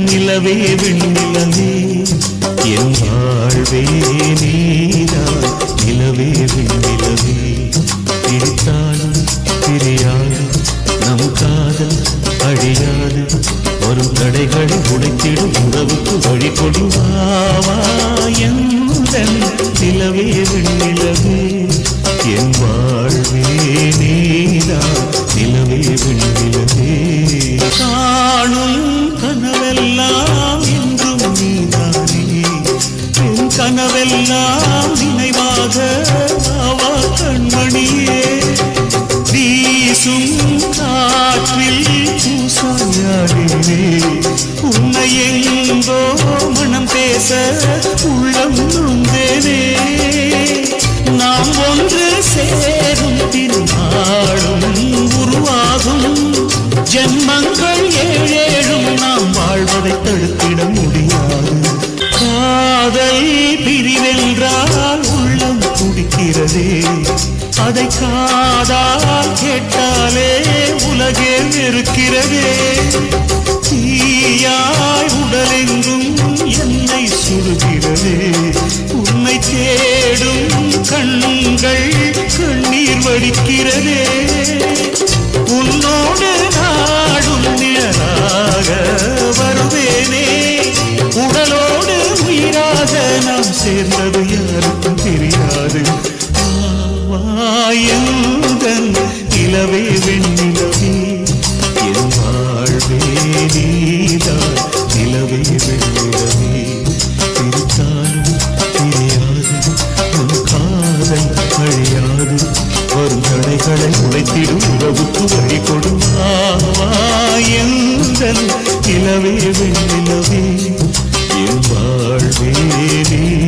நிலவே விண்ணிலவே என் வாழ்வே நீதான் நிலவே விண்ணிலவே பிரித்தாலும் பிரியாது நம் காதல் அழியாது வரும் தடைகளை உடைத்திடும் உறவுக்கு வழி கொடுவாவா எந்தன் நிலவே விண்ணிலவே என் வாழ்வே நீதான் நிலவே விண்ணிலவே காணும் கனவெல்லாம் என்றும் நீதானே என் கனவெல்லாம் நினைவாக அவா கண்மணியே வீசும் காற்றில் பூசாயாடினே உன்னை எங்கோ மனம் பேச உள்ளம் நொந்தேனே நாம் ஒன்று சேரும் திருநாளும் உருவாகும் ஜென்மங்கள் ஏழேழும் நாம் வாழ்வதை தடுத்திட முடியாது காதல் பிரிவென்றால் உள்ளம் துடிக்கிறதே அதை காதால் கேட்டாலே உலகே வெறுக்கிறதே தீயாய் உடலெங்கும் என்னை சுடுகிறதே உன்னை தேடும் கண்கள் கண்ணீர் வடிக்கிறதே உன்னோடு நாடும் நிழலாக வருவேனே உடலோடு உயிராக நாம் சேர்ந்தது யாருக்கும் தெரியாது வாயந்தன் இலவே வெண்ணிலவே என் வாழ்வே நீதான் நிலவே வெண்ணிலவே பிரித்தாலும் பிரியாது உன் காதல் அழியாது வரும் தடைகளை உடைத்திடும் உறவுக்கு வழி கொடுவாயந்தன் இலவே வெண்ணிலவே என் வாழ்வே நீ